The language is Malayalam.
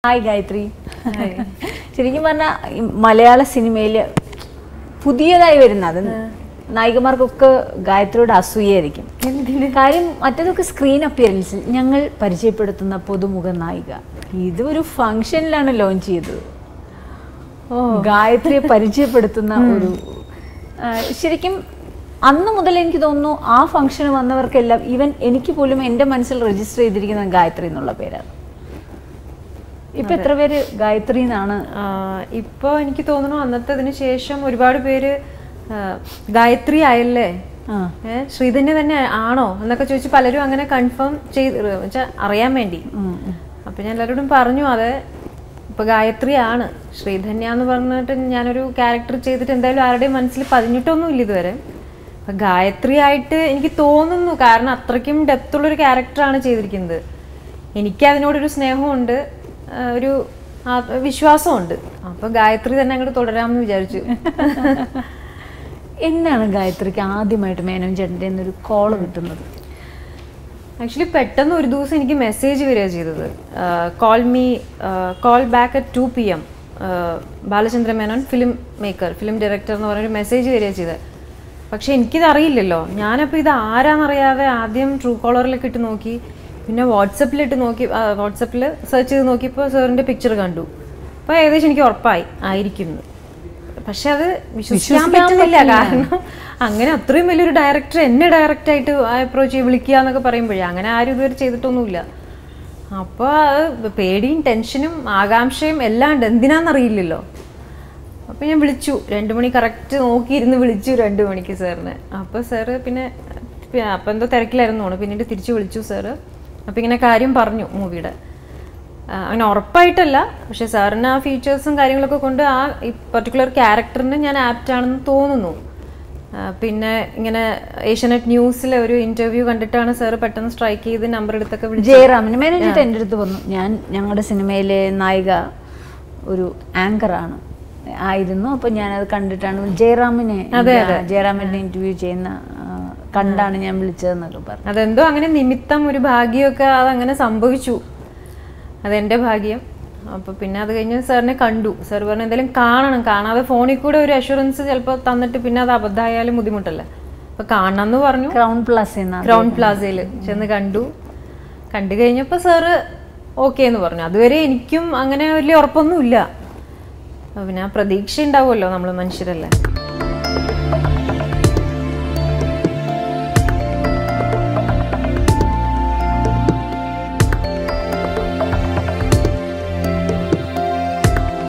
ഹായ് ഗായത്രി ശരിക്കും പറഞ്ഞാൽ മലയാള സിനിമയിൽ പുതിയതായി വരുന്ന അത് നായികമാർക്കൊക്കെ ഗായത്രിയോട് അസൂയായിരിക്കും കാര്യം മറ്റേതൊക്കെ സ്ക്രീൻ അപ്പിയറൻസിൽ ഞങ്ങൾ പരിചയപ്പെടുത്തുന്ന പുതുമുഖ നായിക ഇത് ഒരു ഫംഗ്ഷനിലാണ് ലോഞ്ച് ചെയ്തത് ഗായത്രിയെ പരിചയപ്പെടുത്തുന്ന ഒരു ആ, ശരിക്കും അന്ന് മുതൽ എനിക്ക് തോന്നുന്നു ആ ഫംഗ്ഷന് വന്നവർക്കെല്ലാം ഈവൻ എനിക്ക് പോലും എൻ്റെ മനസ്സിൽ രജിസ്റ്റർ ചെയ്തിരിക്കുന്ന ഗായത്രി എന്നുള്ള പേരാണ് ഇപ്പൊ എത്ര പേര് ഗായത്രി എന്നാണ് ഇപ്പോൾ എനിക്ക് തോന്നുന്നു അന്നത്തതിന് ശേഷം ഒരുപാട് പേര് ആ, ഗായത്രി ആയല്ലേ ആ ഏ, ശ്രീധന്യ തന്നെ ആണോ എന്നൊക്കെ ചോദിച്ച് പലരും അങ്ങനെ കൺഫേം ചെയ്ത് വെച്ചാൽ അറിയാൻ വേണ്ടി ഉം, ഉം. അപ്പൊ ഞാൻ എല്ലാവരോടും പറഞ്ഞു അത് ഇപ്പൊ ഗായത്രിയാണ് ശ്രീധന്യ എന്ന് പറഞ്ഞിട്ട് ഞാനൊരു ക്യാരക്ടർ ചെയ്തിട്ട് എന്തായാലും ആരുടെയും മനസ്സിൽ പതിഞ്ഞിട്ടൊന്നും ഇല്ല ഇതുവരെ അപ്പൊ ഗായത്രി ആയിട്ട് എനിക്ക് തോന്നുന്നു കാരണം അത്രയ്ക്കും ഡെപ്ത് ഉള്ള ഒരു ക്യാരക്ടറാണ് ചെയ്തിരിക്കുന്നത് എനിക്ക് അതിനോടൊരു സ്നേഹമുണ്ട് ആ, ഒരു ആ- വിശ്വാസമുണ്ട് അപ്പൊ ഗായത്രി തന്നെ അങ്ങോട്ട് തുടരാമെന്ന് വിചാരിച്ചു എന്നാണ് ഗായത്രിക്ക് ആദ്യമായിട്ട് മേനോൻ ചേട്ടൻ്റെ ഒരു കോള് കിട്ടുന്നത് ആക്ച്വലി പെട്ടെന്ന് ഒരു ദിവസം എനിക്ക് മെസ്സേജ് വരിക ചെയ്തത് call me call back at two P M Balachandra Menon film maker film director എന്ന് പറഞ്ഞൊരു മെസ്സേജ് വരിക ചെയ്തത് പക്ഷെ എനിക്കിത് അറിയില്ലല്ലോ ഞാനപ്പോൾ ഇത് ആരാന്നറിയാതെ ആദ്യം ട്രൂ കോളറിലൊക്കെ ഇട്ട് നോക്കി പിന്നെ വാട്സപ്പിലിട്ട് നോക്കി വാട്സപ്പിൽ സെർച്ച് ചെയ്ത് നോക്കിയപ്പോൾ സാറിൻ്റെ പിക്ചർ കണ്ടു അപ്പോൾ ഏകദേശം എനിക്ക് ഉറപ്പായി ആയിരിക്കും എന്ന്. പക്ഷെ അത് വിശ്വസിക്കാൻ പറ്റുന്നില്ല കാരണം അങ്ങനെ അത്രയും വലിയൊരു ഡയറക്ടർ എന്നെ ഡയറക്റ്റ് ആയിട്ട് അപ്രോച്ച് ചെയ്ത് വിളിക്കുക എന്നൊക്കെ പറയുമ്പോഴേ അങ്ങനെ ആരും ഇതുവരെ ചെയ്തിട്ടൊന്നുമില്ല അപ്പോൾ അത് പേടിയും ടെൻഷനും ആകാംക്ഷയും എല്ലാം ഉണ്ട് എന്തിനാന്നറിയില്ലല്ലോ അപ്പോൾ ഞാൻ വിളിച്ചു രണ്ട് മണി കറക്റ്റ് നോക്കിയിരുന്ന് വിളിച്ചു രണ്ട് മണിക്ക് സാറിനെ അപ്പോൾ സാറ് പിന്നെ പിന്നെ അപ്പോൾ എന്തോ തിരക്കിലായിരുന്നു തോന്നുന്നു പിന്നീട് തിരിച്ച് വിളിച്ചു സാറ് അപ്പോൾ ഇങ്ങനെ കാര്യം പറഞ്ഞു മൂവിയുടെ ആ, അങ്ങനെ ഉറപ്പായിട്ടല്ല പക്ഷെ സാറിന് ആ ഫീച്ചേഴ്സും കാര്യങ്ങളൊക്കെ കൊണ്ട് ആ ഈ പർട്ടിക്കുലർ ക്യാരക്ടറിന് ഞാൻ ആപ്റ്റ് ആണെന്ന് തോന്നുന്നു ആ, പിന്നെ ഇങ്ങനെ ഏഷ്യാനെറ്റ് ന്യൂസിലെ ഒരു ഇന്റർവ്യൂ കണ്ടിട്ടാണ് സാർ പെട്ടെന്ന് സ്ട്രൈക്ക് ചെയ്ത് നമ്പർ എടുത്തൊക്കെ വിളിച്ചത് ജയറാമിന് മേനോൻ ചേട്ടൻ എൻ്റെ അടുത്ത് പറഞ്ഞു ഞാൻ ഞങ്ങളുടെ സിനിമയിലെ നായിക ഒരു ആങ്കറാണ് ആയിരുന്നു അപ്പൊ ഞാനത് കണ്ടിട്ടാണ് ജയറാമിനെ ജയറാമിനെ ഇന്റർവ്യൂ ചെയ്യുന്ന ആ, കണ്ടാണ് ഞാൻ വിളിച്ചതെന്നൊക്കെ പറഞ്ഞു അതെന്തോ അങ്ങനെ നിമിത്തം ഒരു ഭാഗ്യമൊക്കെ അതങ്ങനെ സംഭവിച്ചു അതെന്റെ ഭാഗ്യം അപ്പൊ പിന്നെ അത് കഴിഞ്ഞ് സാറിനെ കണ്ടു സാർ പറഞ്ഞു എന്തായാലും കാണണം കാണാതെ ഫോണിൽ കൂടെ ഒരു അഷുറൻസ് ചിലപ്പോൾ തന്നിട്ട് പിന്നെ അത് അബദ്ധമായാലും ബുദ്ധിമുട്ടല്ലേ അപ്പൊ കാണണം എന്ന് പറഞ്ഞു ക്രൗൺ പ്ലസ് എന്ന ക്രൗൺ പ്ലാസയിൽ ചെന്ന് കണ്ടു കണ്ടു കഴിഞ്ഞപ്പോൾ സാറ് ഓക്കെ എന്ന് പറഞ്ഞു അതുവരെ എനിക്കും അങ്ങനെ വലിയ ഉറപ്പൊന്നുമില്ല അപ്പൊ പിന്നെ ആ പ്രതീക്ഷ ഉണ്ടാവുമല്ലോ നമ്മൾ മനുഷ്യരല്ലേ